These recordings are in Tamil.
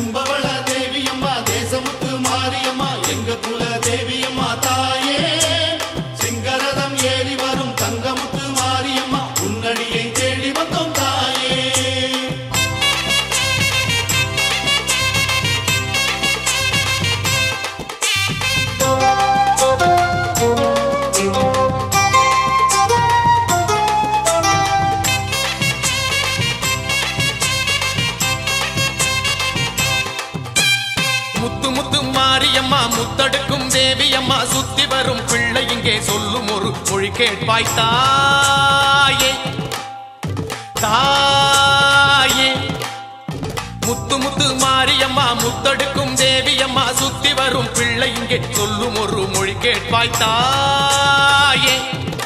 செம்பவள தேவியம்மா தேசமுத்து மாரியம்மா எங்க குல தேவியம்மா தாயே சிங்கரதம் ஏறி வரும் தங்கமுத்து மாரியம்மா உன்னடியை தேடி வந்தோம் தாயே முத்து முத்து மாரியம்மா முத்தடுக்கும் தேவியம்மா சுத்தி வரும் பிள்ளை இங்கே சொல்லும் ஒரு மொழி கேட்பாய் தாயே தாயே முத்து முத்து மாரியம்மா முத்தடுக்கும் தேவியம்மா சுத்தி வரும் பிள்ளை இங்கே சொல்லும் ஒரு மொழி கேட்பாய் தாயே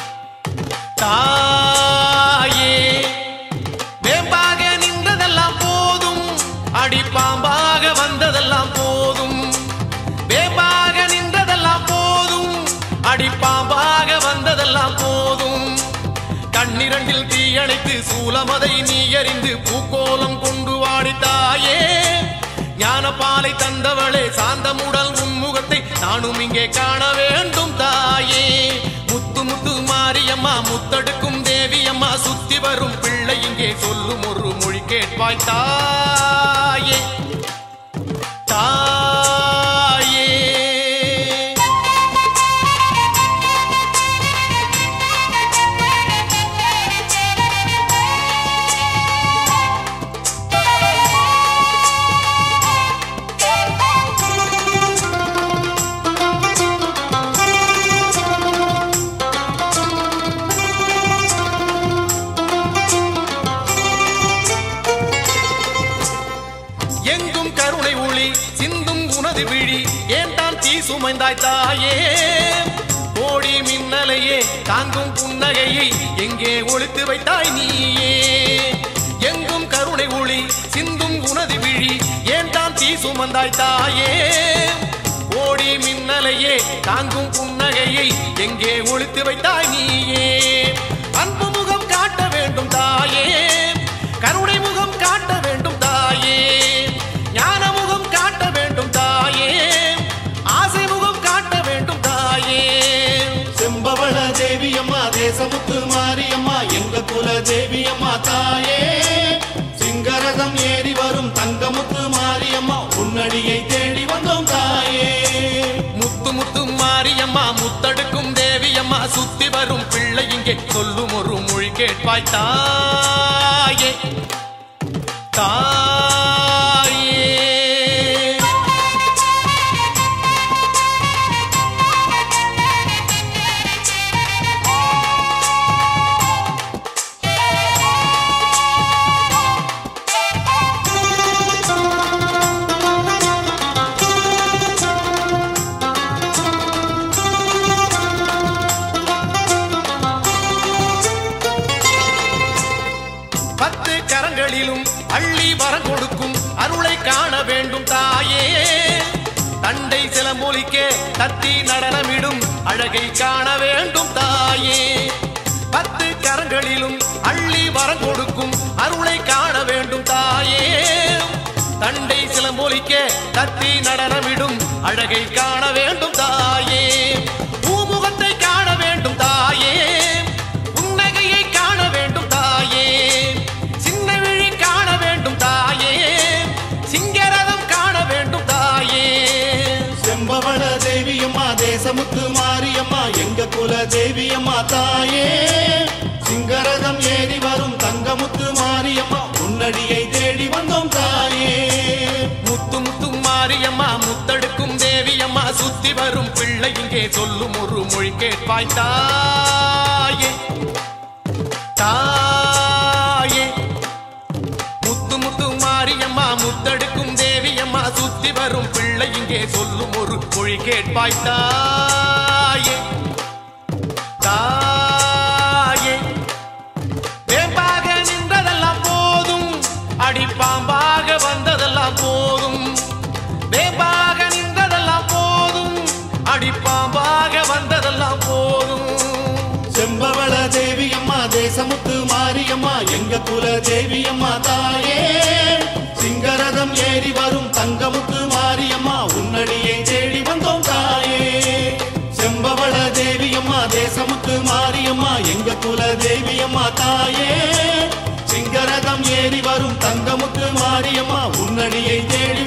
தாயே வேம்பாக நின்றதெல்லாம் போதும் அடி பாம்பாக வந்ததெல்லாம் போதும் வேம்பாக நின்றதெல்லாம் போதும் அடி பாம்பாக வந்ததெல்லாம் போதும் கண்ணிரண்டில் தீயணைத்து சூலமதை நீ எறிந்து பூக்கோலம் கொண்டு வாடி தாயே ஞானப்பாலை தந்தவளே சாந்தமுடல் உன்முகத்தை நானும் இங்கே காண வேண்டும் தாயே முத்து முத்து மாரியம்மா முத்தடுக்கும் தேவியம்மா சுத்தி வரும் பிள்ளை இங்கே சொல்லும் ஒரு மொழி கேட்பாய் தாயே தாயே எங்கும் கருணை ஒளி சிந்தும் உனது விழி ஏன் தான் தீ சுமைந்தாய் தாயே கோடி மின்னலையே தாங்கும் புன்னகையை எங்கே ஒளித்து வைத்தாய் நீயே எங்கும் கருணை ஒளி சிந்தும் உனது விழி ஏன் தான் தீ சுமந்தாய் தாயே கோடி மின்னலையே தாங்கும் புன்னகையை எங்கே ஒளித்து வைத்தாய் நீயே அன்பு முகம் காட்ட வேண்டும் தாயே கருணை முகம் காட்ட வேண்டும் தாயே ஞான முகம் காட்ட வேண்டும் தாயே ஆசை முகம் காட்ட வேண்டும் தாயே செம்பவள தேவியம்மா தேசமுத்து மாரியம்மா எங்க குல தேவியம்மா தாயே சிங்கரதம் ஏறி வரும் தங்கமுத்து மாரியம்மா உன்னடியை தேடி வந்தோம் தாயே முத்து முத்து மாரியம்மா முத்தடுக்கும் தேவியம்மா சுத்தி வரும் பிள்ளை இங்கே சொல்லும் ஒரு மொழி கேட்பாய் தாயே தாயே பத்து கரங்களிலும் அள்ளி வரம் கொடுக்கும் அருளை காண வேண்டும் தாயே தண்டை சிலமொலிக்க தத்தி நடனமிடும் அழகை காண வேண்டும் தாயே பத்து கரங்களிலும் அள்ளி வரம் கொடுக்கும் அருளை காண வேண்டும் தாயே தண்டை சிலமொலிக்க தத்தி நடனமிடும் அழகை காண வேண்டும் தாயே பூமுகத்தை காண வேண்டும் தாயே புன்னகையை காண வேண்டும் தாயே சின்ன விழி காண வேண்டும் தாயே சிங்கரதம் காண வேண்டும் தாயே செம்பவள தேவியம்மா தேசமுத்து மாரியம்மா எங்க குல தேவியம்மா தாயே சிங்கரதம் ஏறி வரும் தங்கமுத்து மாரியம்மா உன்னடியை தேடி வந்தோம் தாயே முத்து முத்து மாரியம்மா முத்தடுக்கும் தேவியம்மா சுத்தி வரும் பிள்ளை இங்கே சொல்லும் ஒரு மொழி கேட்பாய் தாயே தாயே முத்து முத்து மாரியம்மா முத்தடுக்கும் தேவியம்மா சுத்தி வரும் பிள்ளை இங்கே சொல்லும் ஒரு மொழி கேட்பாய் தாயே தாயே வேம்பாக நின்றதெல்லாம் போதும் அடி பாம்பாக வந்ததெல்லாம் போதும் வேம்பாக நின்றதெல்லாம் போதும் அடி பாம்பாக வந்ததெல்லாம் போதும் செம்பவள தேவியம்மா தேசமுத்து மாரியம்மா எங்க குல தேவியம்மா தாயே சிங்கரதம் சிங்கரதம் ஏறி வரும் தங்கமுத்து மாரியம்மா உன்னடியை தேடி வந்தோம் தாயே செம்பவள தேவியம்மா தேசமுத்து மாரியம்மா எங்க குல தேவியம்மா தாயே சிங்கரதம் ஏறி வரும் தங்கமுத்து மாரியம்மா உன்னடியை தேடி